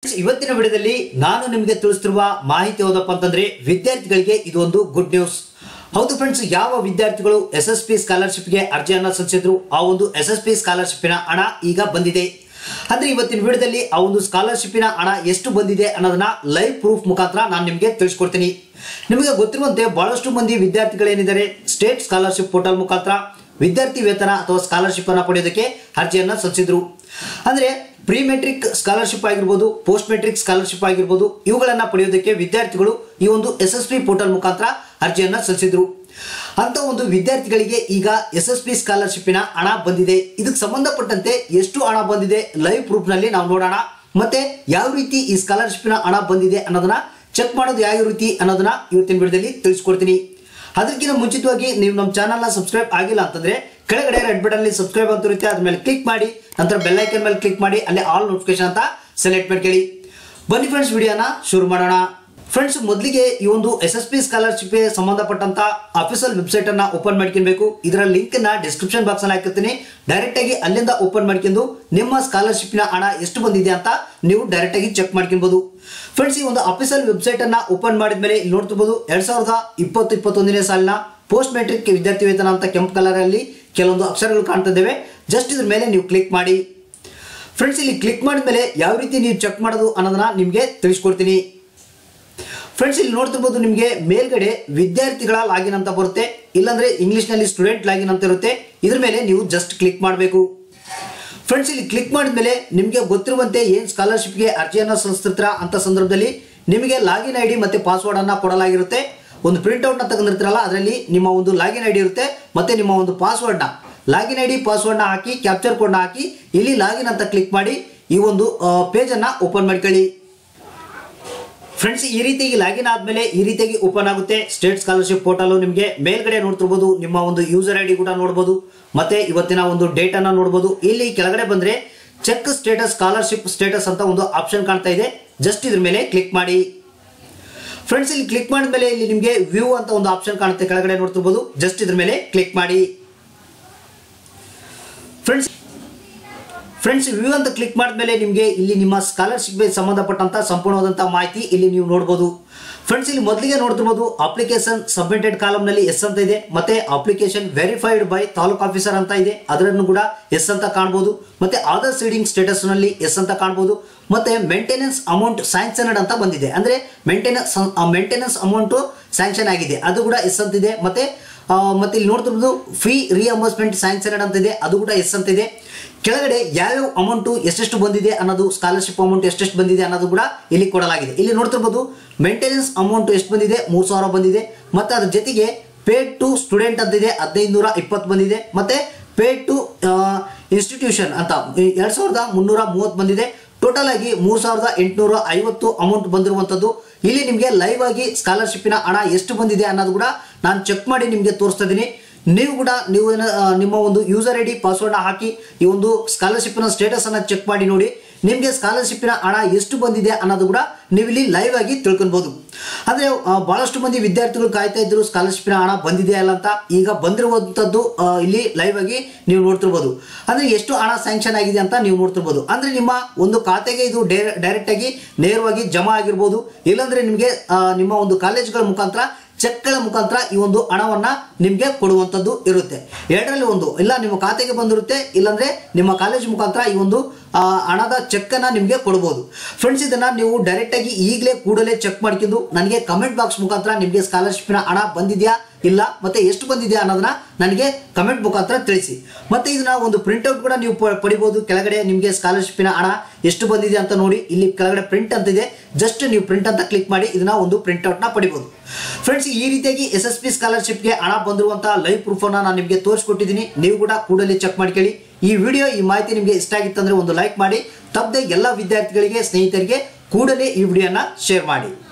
ಇವತ್ತಿನ ವಿಡಿಯೋದಲ್ಲಿ ನಾನು ನಿಮಗೆ ತಿಳಿಸ್ತಿರುವ ಮಾಹಿತಿ ಯಾವುದಪ್ಪ ಅಂತಂದ್ರೆ ವಿದ್ಯಾರ್ಥಿಗಳಿಗೆ ಇದು ಒಂದು ಗುಡ್ ನ್ಯೂಸ್ ಹೌದು ಫ್ರೆಂಡ್ಸ್ ಯಾವ ವಿದ್ಯಾರ್ಥಿಗಳು ಎಸ್ ಎಸ್ ಪಿ ಸ್ಕಾಲರ್ಶಿಪ್ಗೆ ಅರ್ಜಿಯನ್ನ ಸಲ್ಲಿಸಿದ್ರು ಆ ಒಂದು ಎಸ್ ಎಸ್ ಪಿ ಸ್ಕಾಲರ್ಶಿಪ್ಪಿನ ಹಣ ಈಗ ಬಂದಿದೆ ಅಂದ್ರೆ ಇವತ್ತಿನ ವಿಡಿಯೋದಲ್ಲಿ ಆ ಒಂದು ಸ್ಕಾಲರ್ಶಿಪ್ಪಿನ ಹಣ ಎಷ್ಟು ಬಂದಿದೆ ಅನ್ನೋದನ್ನ ಲೈವ್ ಪ್ರೂಫ್ ಮುಖಾಂತರ ನಾನು ನಿಮಗೆ ತಿಳಿಸ್ಕೊಡ್ತೀನಿ ನಿಮಗೆ ಗೊತ್ತಿರುವಂತೆ ಬಹಳಷ್ಟು ಮಂದಿ ವಿದ್ಯಾರ್ಥಿಗಳೇನಿದ್ದಾರೆ ಸ್ಟೇಟ್ ಸ್ಕಾಲರ್ಶಿಪ್ ಪೋರ್ಟಲ್ ಮುಖಾಂತರ ವಿದ್ಯಾರ್ಥಿ ವೇತನ ಅಥವಾ ಸ್ಕಾಲರ್ಶಿಪ್ ಅನ್ನ ಪಡೆಯೋದಕ್ಕೆ ಅರ್ಜಿಯನ್ನ ಸಲ್ಲಿಸಿದ್ರು ಅಂದ್ರೆ ಪ್ರಿ ಮೆಟ್ರಿಕ್ ಸ್ಕಾಲರ್ಶಿಪ್ ಆಗಿರ್ಬೋದು ಪೋಸ್ಟ್ ಮೆಟ್ರಿಕ್ ಸ್ಕಾಲರ್ಶಿಪ್ ಆಗಿರ್ಬೋದು ಇವುಗಳನ್ನ ಪಡೆಯೋದಕ್ಕೆ ವಿದ್ಯಾರ್ಥಿಗಳು ಈ ಒಂದು ಎಸ್ ಎಸ್ ಪಿ ಪೋರ್ಟಲ್ ಮುಖಾಂತರ ಅರ್ಜಿಯನ್ನ ಸಲ್ಲಿಸಿದ್ರು ಅಂತ ಒಂದು ವಿದ್ಯಾರ್ಥಿಗಳಿಗೆ ಈಗ ಎಸ್ ಎಸ್ ಪಿ ಸ್ಕಾಲರ್ಶಿಪ್ಪಿನ ಹಣ ಬಂದಿದೆ ಇದಕ್ಕೆ ಸಂಬಂಧಪಟ್ಟಂತೆ ಎಷ್ಟು ಹಣ ಬಂದಿದೆ ಲೈವ್ ಪ್ರೂಫ್ ನಲ್ಲಿ ನಾವು ನೋಡೋಣ ಮತ್ತೆ ಯಾವ ರೀತಿ ಈ ಸ್ಕಾಲರ್ಶಿಪ್ನ ಹಣ ಬಂದಿದೆ ಅನ್ನೋದನ್ನ ಚೆಕ್ ಮಾಡೋದು ಯಾವ ರೀತಿ ಅನ್ನೋದನ್ನ ಇವತ್ತಿನ ವಿಡಿಯೋದಲ್ಲಿ ತಿಳಿಸ್ಕೊಡ್ತೀನಿ ಅದಕ್ಕಿಂತ ಮುಂಚಿತವಾಗಿ ನೀವು ನಮ್ಮ ಚಾನಲ್ನ ಸಬ್ಸ್ಕ್ರೈಬ್ ಆಗಿಲ್ಲ ಅಂತಂದ್ರೆ ಕೆಳಗಡೆ ರೆಡ್ ಬಟನ್ ಅಲ್ಲಿ ಸಬ್ಸ್ಕ್ರೈಬ್ ಅಂತ ಇರುತ್ತೆ ಅದ್ರ ಮೇಲೆ ಕ್ಲಿಕ್ ಮಾಡಿ ನಂತರ ಬೆಲ್ ಐಕನ್ ಮೇಲೆ ಕ್ಲಿಕ್ ಮಾಡಿ ಅಲ್ಲಿ ಆಲ್ ನೋಟಿಫಿಕೇಶನ್ ಅಂತ ಸೆಲೆಕ್ಟ್ ಮಾಡ್ಕೊಳ್ಳಿ ಬನ್ನಿ ಫ್ರೆಂಡ್ಸ್ ವಿಡಿಯೋನ ಶುರು ಮಾಡೋಣ ಫ್ರೆಂಡ್ಸ್ ಮೊದಲಿಗೆ ಈ ಒಂದು ಎಸ್ ಎಸ್ ಪಿ ಸ್ಕಾಲರ್ಶಿಪ್ಗೆ ಸಂಬಂಧಪಟ್ಟಂತ ಅಫಿಷಿಯಲ್ ವೆಬ್ಸೈಟ್ ಅನ್ನ ಓಪನ್ ಮಾಡ್ಕೊಬೇಕು ಇದರ ಲಿಂಕ್ ನ ಡಿಸ್ಕ್ರಿಪ್ಷನ್ ಬಾಕ್ಸ್ ಅಲ್ಲಿ ಹಾಕಿರ್ತೀನಿ ಡೈರೆಕ್ಟ್ ಆಗಿ ಅಲ್ಲಿಂದ ಓಪನ್ ಮಾಡ್ಕೊಂಡು ನಿಮ್ಮ ಸ್ಕಾಲರ್ಶಿಪ್ನ ಹಣ ಎಷ್ಟು ಬಂದಿದೆ ಅಂತ ನೀವು ಡೈರೆಕ್ಟ್ ಆಗಿ ಚೆಕ್ ಮಾಡ್ಕೊಬಹುದು ಫ್ರೆಂಡ್ಸ್ ಈ ಒಂದು ಅಫಿಷಿಯಲ್ ವೆಬ್ಸೈಟ್ ಅನ್ನ ಓಪನ್ ಮಾಡಿದ್ಮೇಲೆ ಇಲ್ಲಿ ನೋಡ್ತಿರ್ಬೋದು ಎರಡ್ ಸಾವಿರದ ಇಪ್ಪತ್ತು ಇಪ್ಪತ್ತೊಂದನೇ ಸಾಲಿನ ಪೋಸ್ಟ್ ಮೆಟ್ರಿಕ್ ವಿದ್ಯಾರ್ಥಿ ವೇತನ ಅಂತ ಕೆಂಪು ಕಲರ್ ಅಲ್ಲಿ ಕೆಲವೊಂದು ಅಕ್ಷರಗಳು ಕಾಣ್ತಿದ್ದೇವೆ ಜಸ್ಟ್ ಇದ್ರ ಮೇಲೆ ನೀವು ಕ್ಲಿಕ್ ಮಾಡಿ ಫ್ರೆಂಡ್ಸ್ ಇಲ್ಲಿ ಕ್ಲಿಕ್ ಮಾಡಿದ್ಮೇಲೆ ಯಾವ ರೀತಿ ನೀವು ಚೆಕ್ ಮಾಡೋದು ಅನ್ನೋದನ್ನ ನಿಮಗೆ ತಿಳಿಸ್ಕೊಡ್ತೀನಿ ಫ್ರೆಂಡ್ಸ್ ಇಲ್ಲಿ ನೋಡ್ತಿರ್ಬೋದು ನಿಮಗೆ ಮೇಲ್ಗಡೆ ವಿದ್ಯಾರ್ಥಿಗಳ ಲಾಗಿನ್ ಅಂತ ಬರುತ್ತೆ ಇಲ್ಲಾಂದ್ರೆ ಇಂಗ್ಲಿಷ್ನಲ್ಲಿ ಸ್ಟೂಡೆಂಟ್ ಲಾಗಿನ್ ಅಂತ ಇರುತ್ತೆ ಇದ್ರ ಮೇಲೆ ನೀವು ಜಸ್ಟ್ ಕ್ಲಿಕ್ ಮಾಡಬೇಕು ಫ್ರೆಂಡ್ಸ್ ಇಲ್ಲಿ ಕ್ಲಿಕ್ ಮಾಡಿದ್ಮೇಲೆ ನಿಮಗೆ ಗೊತ್ತಿರುವಂತೆ ಏನು ಸ್ಕಾಲರ್ಶಿಪ್ಗೆ ಅರ್ಜಿಯನ್ನು ಸಲ್ಲಿಸ್ತಿರ್ತೀರ ಅಂತ ಸಂದರ್ಭದಲ್ಲಿ ನಿಮಗೆ ಲಾಗಿನ್ ಐ ಡಿ ಮತ್ತೆ ಪಾಸ್ವರ್ಡ್ ಅನ್ನ ಕೊಡಲಾಗಿರುತ್ತೆ ಒಂದು ಪ್ರಿಂಟ್ಔಟ್ನ ತಗೊಂಡಿರ್ತೀರಲ್ಲ ಅದರಲ್ಲಿ ನಿಮ್ಮ ಒಂದು ಲಾಗಿನ್ ಐ ಡಿ ಇರುತ್ತೆ ಮತ್ತೆ ನಿಮ್ಮ ಒಂದು ಪಾಸ್ವರ್ಡ್ನ ಲಾಗಿನ್ ಐ ಡಿ ಪಾಸ್ವರ್ಡ್ನ ಹಾಕಿ ಕ್ಯಾಪ್ಚರ್ ಕೋಡ್ನ ಹಾಕಿ ಇಲ್ಲಿ ಲಾಗಿನ್ ಅಂತ ಕ್ಲಿಕ್ ಮಾಡಿ ಈ ಒಂದು ಪೇಜನ್ನು ಓಪನ್ ಮಾಡ್ಕೊಳ್ಳಿ ಫ್ರೆಂಡ್ಸ್ ಈ ರೀತಿಯಾಗಿ ಲಾಗಿನ್ ಆದ್ಮೇಲೆ ಈ ರೀತಿಯಾಗಿ ಓಪನ್ ಆಗುತ್ತೆ ಸ್ಟೇಟ್ ಸ್ಕಾಲರ್ಶಿಪ್ ಪೋರ್ಟಲ್ ನಿಮಗೆ ಮೇಲ್ಗಡೆ ನೋಡ್ತಿರ್ಬೋದು ನಿಮ್ಮ ಒಂದು ಯೂಸರ್ ಐ ಡಿ ಕೂಡ ನೋಡ್ಬೋದು ಮತ್ತೆ ಇವತ್ತಿನ ಒಂದು ಡೇಟ್ ಅನ್ನ ನೋಡ್ಬೋದು ಇಲ್ಲಿ ಕೆಳಗಡೆ ಬಂದ್ರೆ ಚೆಕ್ ಸ್ಟೇಟಸ್ ಸ್ಕಾಲರ್ಶಿಪ್ ಸ್ಟೇಟಸ್ ಅಂತ ಒಂದು ಆಪ್ಷನ್ ಕಾಣ್ತಾ ಇದೆ ಜಸ್ಟ್ ಇದ್ರ ಮೇಲೆ ಕ್ಲಿಕ್ ಮಾಡಿ ಫ್ರೆಂಡ್ಸ್ ಇಲ್ಲಿ ಕ್ಲಿಕ್ ಮಾಡಿದ್ಮೇಲೆ ಇಲ್ಲಿ ನಿಮಗೆ ವ್ಯೂ ಅಂತ ಒಂದು ಆಪ್ಷನ್ ಕಾಣುತ್ತೆ ಕೆಳಗಡೆ ನೋಡ್ತಿರ್ಬೋದು ಜಸ್ಟ್ ಇದ್ರ ಮೇಲೆ ಕ್ಲಿಕ್ ಮಾಡಿ ಫ್ರೆಂಡ್ಸ್ ಫ್ರೆಂಡ್ಸ್ ವ್ಯೂ ಅಂತ ಕ್ಲಿಕ್ ಮಾಡಿದ್ಮೇಲೆ ನಿಮಗೆ ಇಲ್ಲಿ ನಿಮ್ಮ ಸ್ಕಾಲರ್ಶಿಪ್ಗೆ ಸಂಬಂಧಪಟ್ಟಂತ ಸಂಪೂರ್ಣವಾದಂತಹ ಮಾಹಿತಿ ಇಲ್ಲಿ ನೀವು ನೋಡಬಹುದು ಫ್ರೆಂಡ್ಸ್ ಇಲ್ಲಿ ಮೊದಲಿಗೆ ನೋಡ್ತಿರ್ಬೋದು ಅಪ್ಲಿಕೇಶನ್ ಸಬ್ಮಿಟೆಡ್ ಕಾಲಮ್ನಲ್ಲಿ ಎಸ್ ಅಂತ ಇದೆ ಮತ್ತೆ application verified by taluk officer ಅಂತ ಇದೆ ಅದರನ್ನು ಕೂಡ ಎಸ್ ಅಂತ ಕಾಣಬಹುದು ಮತ್ತೆ ಆಧಾರ್ ಸೀಡಿಂಗ್ ಸ್ಟೇಟಸ್ ನಲ್ಲಿ ಎಸ್ ಅಂತ ಕಾಣಬಹುದು ಮತ್ತೆ ಮೇಂಟೆನೆನ್ಸ್ ಅಮೌಂಟ್ ಸ್ಯಾಂಕ್ಷನ್ಡ್ ಅಂತ ಬಂದಿದೆ ಅಂದ್ರೆ ಮೇಂಟೆನೆನ್ಸ್ ಮೇಂಟೆನೆನ್ಸ್ ಅಮೌಂಟ್ ಸ್ಯಾಂಕ್ಷನ್ ಆಗಿದೆ ಅದು ಕೂಡ ಎಸ್ ಅಂತಿದೆ ಮತ್ತೆ ಆ, ಮತ್ತೆ ಇಲ್ಲಿ ನೋಡ್ತಿರ್ಬೋದು ಫೀ ರಿಯಂಬರ್ಸ್ಮೆಂಟ್ ಸ್ಯಾಂಕ್ಷನ್ಡ್ ಅಂತ ಇದೆ ಅದು ಕೂಡ ಎಸ್ ಅಂತ ಇದೆ ಕೆಳಗಡೆ ಯಾವ್ಯಾವ ಅಮೌಂಟು ಎಷ್ಟೆಷ್ಟು ಬಂದಿದೆ ಅನ್ನೋದು ಸ್ಕಾಲರ್ಶಿಪ್ ಅಮೌಂಟ್ ಎಷ್ಟೆಷ್ಟು ಬಂದಿದೆ ಅನ್ನೋದು ಕೂಡ ಇಲ್ಲಿ ಕೊಡಲಾಗಿದೆ ಇಲ್ಲಿ ನೋಡ್ತಿರ್ಬೋದು ಮೇಂಟೆನೆನ್ಸ್ ಅಮೌಂಟ್ ಎಷ್ಟು ಬಂದಿದೆ ಮೂರು ಸಾವಿರ ಬಂದಿದೆ ಮತ್ತೆ ಅದ್ರ ಜೊತೆಗೆ ಪೇಡ್ ಟು ಸ್ಟೂಡೆಂಟ್ ಅಂತಿದೆ ಹದಿನೈದು ನೂರ ಇಪ್ಪತ್ತು ಬಂದಿದೆ ಮತ್ತೆ ಪೇಡ್ ಟು ಇನ್ಸ್ಟಿಟ್ಯೂಷನ್ ಅಂತ ಎರಡು ಸಾವಿರದ ಮುನ್ನೂರ ಮೂವತ್ತು ಬಂದಿದೆ ಟೋಟಲ್ ಆಗಿ ಮೂರು ಸಾವಿರದ ಎಂಟುನೂರ ಐವತ್ತು ಅಮೌಂಟ್ ಬಂದಿರುವಂಥದ್ದು ಇಲ್ಲಿ ನಿಮಗೆ ಲೈವ್ ಆಗಿ ಸ್ಕಾಲರ್ಶಿಪ್ಪಿನ ಹಣ ಎಷ್ಟು ಬಂದಿದೆ ಅನ್ನೋದು ಕೂಡ ನಾನು ಚೆಕ್ ಮಾಡಿ ನಿಮಗೆ ತೋರಿಸ್ತಾ ಇದ್ದೀನಿ ನೀವು ಕೂಡ ನೀವು ಏನ- ಆ, ನಿಮ್ಮ ಒಂದು ಯೂಸರ್ ಐ ಡಿ ಪಾಸ್ವರ್ಡ್ನ ಹಾಕಿ ಈ ಒಂದು ಸ್ಕಾಲರ್ಶಿಪ್ನ ಸ್ಟೇಟಸ್ ಅನ್ನ ಚೆಕ್ ಮಾಡಿ ನೋಡಿ ನಿಮಗೆ ಸ್ಕಾಲರ್ಶಿಪ್ಪಿನ ಹಣ ಎಷ್ಟು ಬಂದಿದೆ ಅನ್ನೋದು ಕೂಡ ನೀವು ಇಲ್ಲಿ ಲೈವ್ ಆಗಿ ತಿಳ್ಕೊಬಹುದು ಅಂದ್ರೆ ಆ, ಬಹಳಷ್ಟು ಮಂದಿ ವಿದ್ಯಾರ್ಥಿಗಳು ಕಾಯ್ತಾ ಇದ್ರು ಸ್ಕಾಲರ್ಶಿಪ್ಪಿನ ಹಣ ಬಂದಿದೆ ಅಲ್ಲ ಅಂತ ಈಗ ಬಂದಿರುವಂತದ್ದು ಆ, ಇಲ್ಲಿ ಲೈವ್ ಆಗಿ ನೀವು ನೋಡ್ತಿರ್ಬೋದು ಅಂದ್ರೆ ಎಷ್ಟು ಹಣ ಸ್ಯಾಂಕ್ಷನ್ ಆಗಿದೆ ಅಂತ ನೀವು ನೋಡ್ತಿರ್ಬೋದು ಅಂದ್ರೆ ನಿಮ್ಮ ಒಂದು ಖಾತೆಗೆ ಇದು ಡೈರೆಕ್ಟ್ ಆಗಿ ನೇರವಾಗಿ ಜಮಾ ಆಗಿರ್ಬೋದು ಇಲ್ಲಾಂದ್ರೆ ನಿಮಗೆ ಆ, ನಿಮ್ಮ ಒಂದು ಕಾಲೇಜ್ಗಳ ಮುಖಾಂತರ ಚೆಕ್ಗಳ ಮುಖಾಂತರ ಈ ಒಂದು ಹಣವನ್ನ ನಿಮಗೆ ಕೊಡುವಂಥದ್ದು ಇರುತ್ತೆ ಎರಡರಲ್ಲಿ ಒಂದು ಇಲ್ಲ ನಿಮ್ಮ ಖಾತೆಗೆ ಬಂದಿರುತ್ತೆ ಇಲ್ಲಾಂದ್ರೆ ನಿಮ್ಮ ಕಾಲೇಜ್ ಮುಖಾಂತರ ಈ ಒಂದು ಆ, ಹಣದ ಚೆಕ್ ಅನ್ನ ನಿಮಗೆ ಕೊಡಬಹುದು ಫ್ರೆಂಡ್ಸ್ ಇದನ್ನ ನೀವು ಡೈರೆಕ್ಟ್ ಆಗಿ ಈಗಲೇ ಕೂಡಲೇ ಚೆಕ್ ಮಾಡ್ಕೊಂಡು ನನಗೆ ಕಮೆಂಟ್ ಬಾಕ್ಸ್ ಮುಖಾಂತರ ನಿಮಗೆ ಸ್ಕಾಲರ್ಶಿಪ್ನ ಹಣ ಬಂದಿದೆಯಾ ಇಲ್ಲ ಮತ್ತೆ ಎಷ್ಟು ಬಂದಿದೆ ಅನ್ನೋದನ್ನ ನನಗೆ ಕಮೆಂಟ್ ಮುಖಾಂತರ ತಿಳಿಸಿ ಮತ್ತೆ ಇದನ್ನ ಒಂದು ಪ್ರಿಂಟ್ಔಟ್ ಕೂಡ ನೀವು ಪ- ಪಡಿಬಹುದು ಕೆಳಗಡೆ ನಿಮಗೆ ಸ್ಕಾಲರ್ಶಿಪ್ನ ಹಣ ಎಷ್ಟು ಬಂದಿದೆ ಅಂತ ನೋಡಿ ಇಲ್ಲಿ ಕೆಳಗಡೆ ಪ್ರಿಂಟ್ ಅಂತ ಇದೆ ಜಸ್ಟ್ ನೀವು ಪ್ರಿಂಟ್ ಅಂತ ಕ್ಲಿಕ್ ಮಾಡಿ ಇದನ್ನ ಒಂದು ಪ್ರಿಂಟ್ಔಟ್ ನ ಪಡಿಬಹುದು ಫ್ರೆಂಡ್ಸ್ ಈ ರೀತಿಯಾಗಿ ಎಸ್ ಎಸ್ ಪಿ ಸ್ಕಾಲರ್ಶಿಪ್ಗೆ ಹಣ ಬಂದಿರುವಂತಹ ಲೈವ್ ಪ್ರೂಫ್ ಅನ್ನ ನಾನು ನಿಮಗೆ ತೋರಿಸ್ಕೊಟ್ಟಿದ್ದೀನಿ ನೀವು ಕೂಡ ಕೂಡಲೇ ಚೆಕ್ ಮಾಡ್ಕೊಳ್ಳಿ ಈ ವಿಡಿಯೋ ಈ ಮಾಹಿತಿ ನಿಮಗೆ ಇಷ್ಟ ಆಗಿತ್ತಂದ್ರೆ ಒಂದು ಲೈಕ್ ಮಾಡಿ ತಪ್ಪದೆ ಎಲ್ಲ ವಿದ್ಯಾರ್ಥಿಗಳಿಗೆ ಸ್ನೇಹಿತರಿಗೆ ಕೂಡಲೇ ಈ ವಿಡಿಯೋನ ಶೇರ್ ಮಾಡಿ